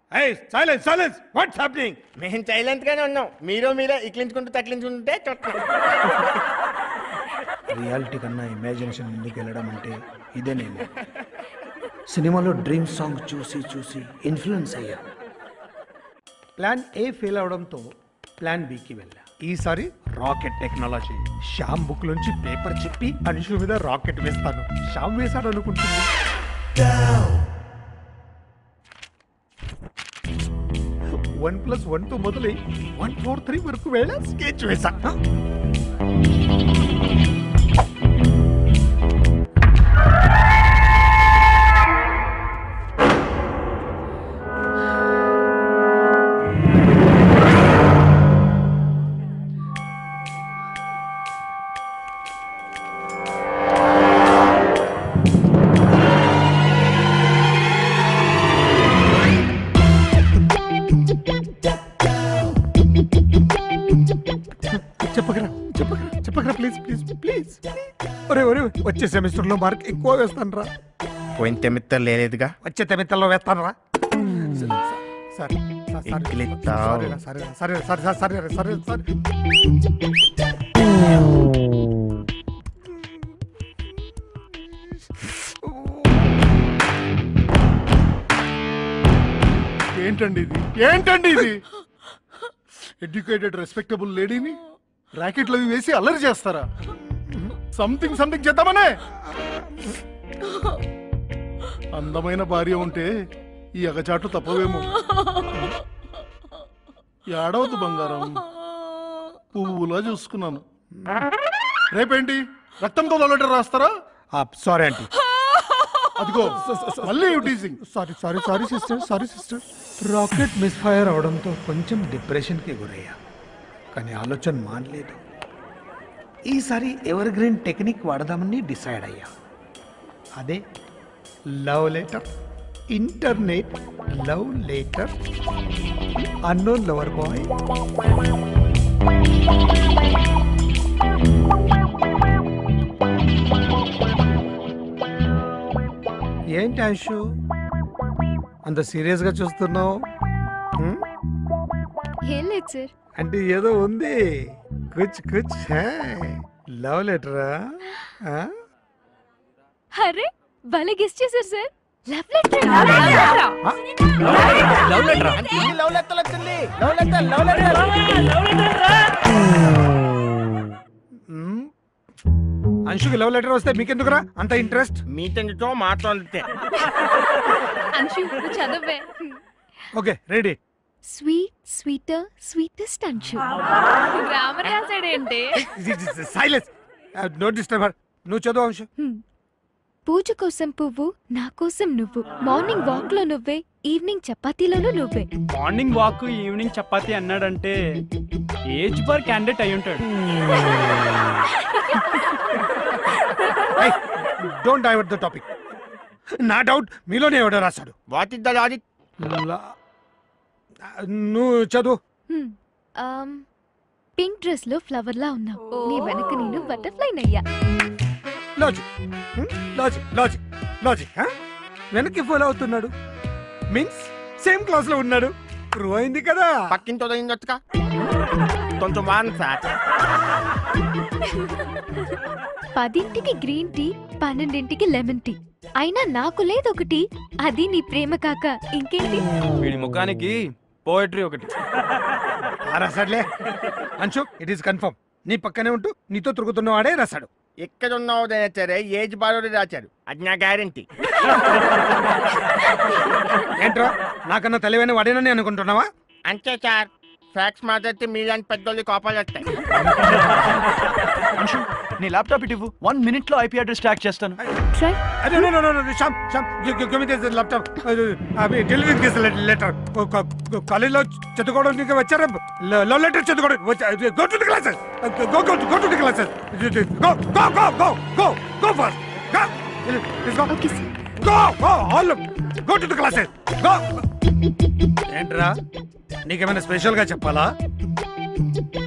Silence silence what's happening మేము silent గానే ఉన్నాం మీరు మీరే ఇక్లించుకుంటూ తక్లించుకుంటే చూస్తున్నాం రియాలిటీ కన్నా ఇమాజినేషన్ ముందుకు వెళ్ళడం అంటే ఇదేనేమో సినిమాలో డ్రీమ్ సాంగ్ చూసి చూసి ఇన్ఫ్లుయెన్స్ అయ్యా ప్లాన్ ఏ ఫెయిల్ అవడంతో ప్లాన్ బికి వెళ్ళా ఈసారి రాకెట్ టెక్నాలజీ శ్యామ్ బుక్ నుంచి పేపర్ చెప్పి అనుషు మీద రాకెట్ వేస్తాను శ్యామ్ వేశాడు అనుకుంటుంది వన్ ప్లస్ వన్ తో మొదలై వన్ ఫోర్ త్రీ వరకు వెళ్ళ స్కెచ్ వేసా చెప్పకరా చెప్పకరా చెప్పకరా ప్లీజ్ ప్లీజ్ ప్లీజ్ ఒరే ఒరే వచ్చే సెమిస్టర్ లో మార్క్ ఎక్కువ వేస్తాను రా పోయిన తెమిత్త లేదుగా వచ్చే తెమిత్తల్లో వేస్తాను రా సరే ఎక్కిలిస్తావ్. సరే సరే సరే సరే సరే సరే సరే ఏంటండి ఇది ఏంటండి ఇది ఎడ్యుకేటెడ్ రెస్పెక్టబుల్ లేడీని ర్యాకెట్లు అవి వేసి అల్లరి చేస్తారా సంథింగ్ సంథింగ్ చేద్దామనే అందమైన భార్య ఉంటే ఈ అగచాటు తప్పవేమో ఏడవద్దు బంగారం పువ్వులా చూసుకున్నాను రేపేంటి రక్తంతో లెటర్ రాస్తారా సారీ ఆంటీ అదిగో మళ్ళీ teasing sorry sorry sorry sister sorry sister rocket miss fire అవడంతో కొంచెం డిప్రెషన్కి గురయ్యా కానీ ఆలోచన మానలేదు ఈసారి ఎవర్ గ్రీన్ టెక్నిక్ వాడదామని డిసైడ్ అయ్యా అదే love letter internet love letter unknown lover boy ఏంటి అంశు అంత సీరియస్గా చూస్తున్నావు హ్మ్? ఏం లేదు సార్ అంటే ఏదో ఉంది కుచ్ కుచ్ లవ్ లెటరా అరే భలే గెస్ట్ చేశారు sir love letter love letter love letter వచ్చింది లవ్ లెటర్ లవ్ లెటర్ అంశుకి లవ్ లెటర్ వస్తే మీకెందుకురా అంత ఇంట్రెస్ట్ మీతో మాట్లాడితే అంశు నువ్వు చదవే okay ready sweet sweeter sweetest Anshu grammar రాసాడేంటి సైలెన్స్ నో డిస్టర్బర్ నువ్వు చదువు అంశు పూజ కోసం పువ్వు నా కోసం నువ్వు మార్నింగ్ వాక్ లో నువ్వే ఈవినింగ్ చపాతీలోనూ నువ్వే మార్నింగ్ వాక్ ఈవినింగ్ చపాతి అన్నాడంటే ఏజ్ బార్ క్యాండిడేట్ అయి ఉంటాడు డోంట్ డైవర్ట్ ద టాపిక్ నా డౌట్ మీలోనే ఎవడో రాశాడు వాట్ ఇస్ ద లాజిక్ నువ్వు చదువు పింక్ డ్రెస్ లో ఫ్లవర్ లా ఉన్నావు నీ వెనక నేను బటర్ఫ్లై నయ్యా లాజిక్ లాజిక్ లాజిక్ లాజిక్ వెనక్కి ఫాలో అవుతున్నాడు మీన్స్ సేమ్ క్లాస్ లో ఉన్నాడు ప్రూవ్ అయింది కదా పక్కింటి వదిలిందొచ్చుగా కొంచెం వాన్ సార్ పదింటికి గ్రీన్ టీ పన్నెండింటికి లెమన్ టీ అయినా నాకు లేదొకటి అది నీ ప్రేమ కాక ఇంకేంటి వీడి ముఖానికి పోయట్రీ ఒకటి ఆ రాశాడులే అంశు ఇట్ ఈస్ కన్ఫర్మ్ నీ పక్కనే ఉంటూ నీతో తిరుగుతున్న వాడే రాశాడు ఎక్కడ ఉన్నావు సరే ఏజ్ బారోడే రాశారు అది నా గ్యారంటీ ఏంట్రా నాకన్నా తెలివైన వాడేనని అనుకుంటున్నావా అంతే సార్ ఫ్యాక్స్ మాట్లాడితే మీలాంటి పెద్దోళ్ళు కోపాలు వస్తాయి అంశు నీ ల్యాప్టాప్ ఇటు ఇవ్వు వన్ మినిట్ లో ఐపీ అడ్రస్ ట్రాక్ చేస్తాను ట్రై అరే no no no no Shyam Shyam give me this laptop అవి డెలివరీ దిస్ లెటర్ కాలేజ్లో చదువుకోవడానికి వచ్చారా లవ్ లెటర్ చదువుకోవడం go to the classes go go go to the classes go go go go go go first go okay sir go go all go to the classes go ఏంట్రా నీకేమైనా special గా చెప్పాలా